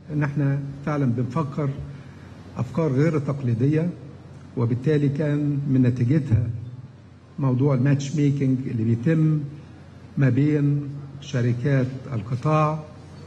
ان احنا فعلا بنفكر افكار غير تقليديه وبالتالي كان من نتيجتها موضوع الماتش ميكنج اللي بيتم ما بين شركات القطاع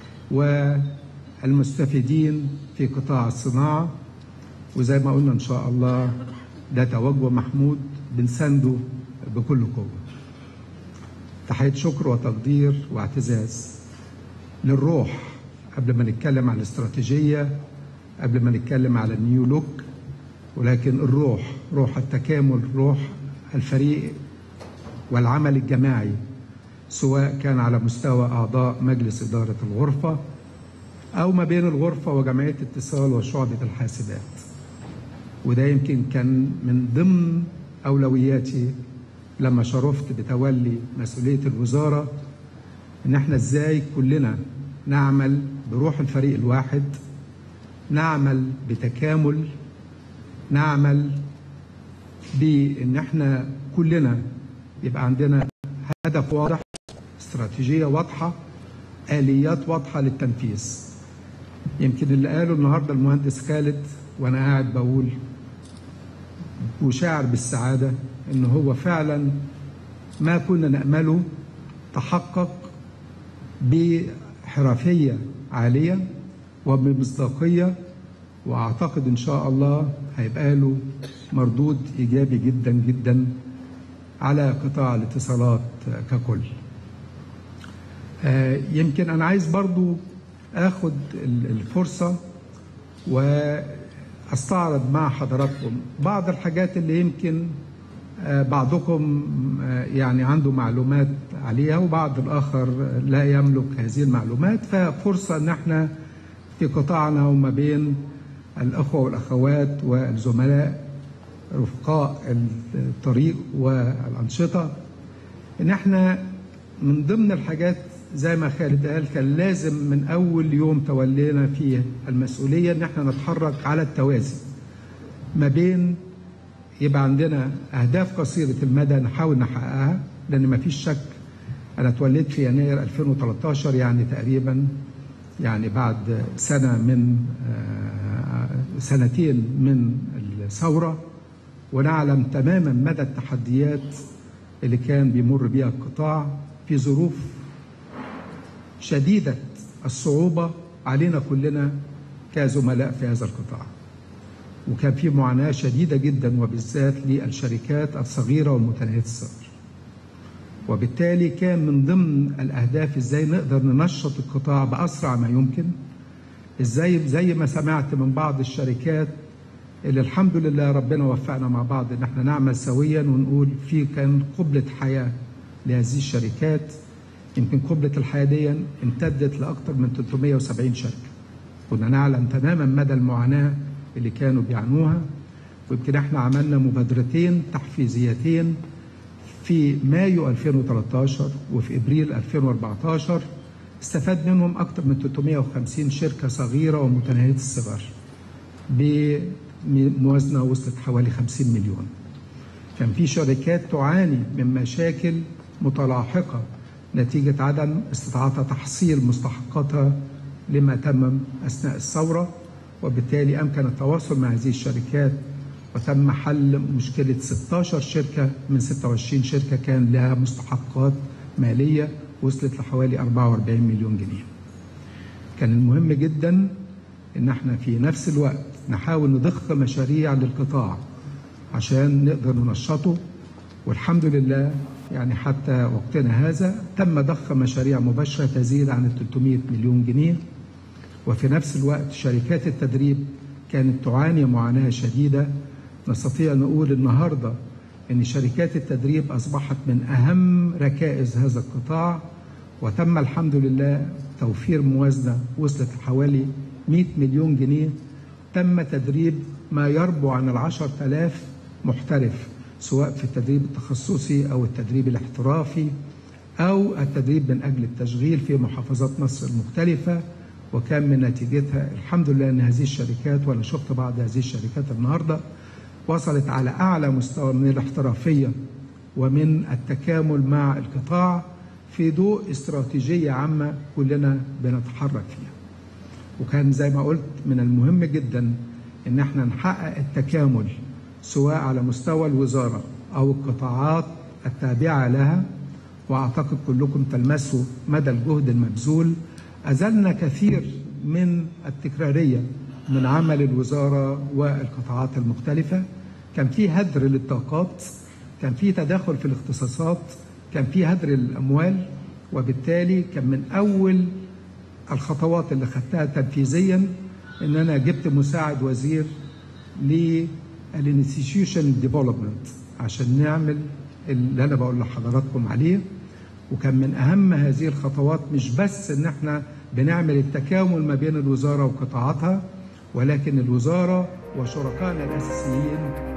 والمستفيدين في قطاع الصناعه وزي ما قلنا ان شاء الله ده توجه محمود بنسنده بكل قوه. تحيه شكر وتقدير واعتزاز للروح قبل ما نتكلم عن الاستراتيجيه قبل ما نتكلم على النيو لوك ولكن الروح روح التكامل روح الفريق والعمل الجماعي سواء كان على مستوى اعضاء مجلس اداره الغرفه او ما بين الغرفه وجمعيه اتصال وشعبه الحاسبات وده يمكن كان من ضمن اولوياتي لما شرفت بتولي مسؤوليه الوزاره ان احنا ازاي كلنا نعمل بروح الفريق الواحد نعمل بتكامل نعمل بان احنا كلنا يبقى عندنا هدف واضح استراتيجيه واضحه اليات واضحه للتنفيذ يمكن اللي قاله النهارده المهندس خالد وانا قاعد بقول وشاعر بالسعاده ان هو فعلا ما كنا نامله تحقق بحرفيه عاليه وبمصداقيه واعتقد ان شاء الله هيبقى له مردود ايجابي جدا جدا على قطاع الاتصالات ككل. آه يمكن انا عايز برضو اخد الفرصه واستعرض مع حضراتكم بعض الحاجات اللي يمكن آه بعضكم آه يعني عنده معلومات عليها وبعض الاخر لا يملك هذه المعلومات ففرصه ان احنا في قطاعنا وما بين الاخوه والاخوات والزملاء رفقاء الطريق والانشطه ان احنا من ضمن الحاجات زي ما خالد قال كان لازم من اول يوم تولينا فيه المسؤوليه ان احنا نتحرك على التوازي ما بين يبقى عندنا اهداف قصيره المدى نحاول نحققها لان ما فيش شك انا اتوليت في يناير 2013 يعني تقريبا يعني بعد سنه من سنتين من الثوره ونعلم تماما مدى التحديات اللي كان بيمر بها القطاع في ظروف شديده الصعوبه علينا كلنا كزملاء في هذا القطاع. وكان في معاناه شديده جدا وبالذات للشركات الصغيره والمتناهيه الصغر. وبالتالي كان من ضمن الاهداف ازاي نقدر ننشط القطاع باسرع ما يمكن ازاي زي ما سمعت من بعض الشركات اللي الحمد لله ربنا وفقنا مع بعض ان احنا نعمل سويا ونقول في كان قبلة حياة لهذه الشركات يمكن قبلة الحياة دي امتدت لأكثر من 370 شركة كنا نعلم تماما مدى المعاناة اللي كانوا بيعانوها ويمكن احنا عملنا مبادرتين تحفيزيتين في مايو 2013 وفي ابريل 2014 استفاد منهم اكثر من 350 شركه صغيره ومتناهيه الصغر بموازنه وصلت حوالي 50 مليون. كان في شركات تعاني من مشاكل متلاحقه نتيجه عدم استطاعتها تحصيل مستحقاتها لما تم اثناء الثوره وبالتالي امكن التواصل مع هذه الشركات وتم حل مشكله 16 شركه من 26 شركه كان لها مستحقات ماليه وصلت لحوالي 44 مليون جنيه. كان المهم جدا ان احنا في نفس الوقت نحاول نضخ مشاريع للقطاع عشان نقدر ننشطه والحمد لله يعني حتى وقتنا هذا تم ضخ مشاريع مباشره تزيد عن 300 مليون جنيه وفي نفس الوقت شركات التدريب كانت تعاني معاناه شديده نستطيع نقول النهارده ان شركات التدريب اصبحت من اهم ركائز هذا القطاع وتم الحمد لله توفير موازنه وصلت لحوالي 100 مليون جنيه تم تدريب ما يربو عن ال 10000 محترف سواء في التدريب التخصصي او التدريب الاحترافي او التدريب من اجل التشغيل في محافظات مصر المختلفه وكان من نتيجتها الحمد لله ان هذه الشركات وانا شفت بعض هذه الشركات النهارده وصلت على اعلى مستوى من الاحترافيه ومن التكامل مع القطاع في ضوء استراتيجيه عامه كلنا بنتحرك فيها. وكان زي ما قلت من المهم جدا ان احنا نحقق التكامل سواء على مستوى الوزاره او القطاعات التابعه لها واعتقد كلكم تلمسوا مدى الجهد المبذول ازلنا كثير من التكراريه من عمل الوزاره والقطاعات المختلفه كان في هدر للطاقات كان في تداخل في الاختصاصات كان في هدر الاموال وبالتالي كان من اول الخطوات اللي خدتها تنفيذيا ان انا جبت مساعد وزير للانستتيوشن ديفلوبمنت عشان نعمل اللي انا بقول لحضراتكم عليه وكان من اهم هذه الخطوات مش بس ان احنا بنعمل التكامل ما بين الوزاره وقطاعاتها ولكن الوزاره وشركائنا الاساسيين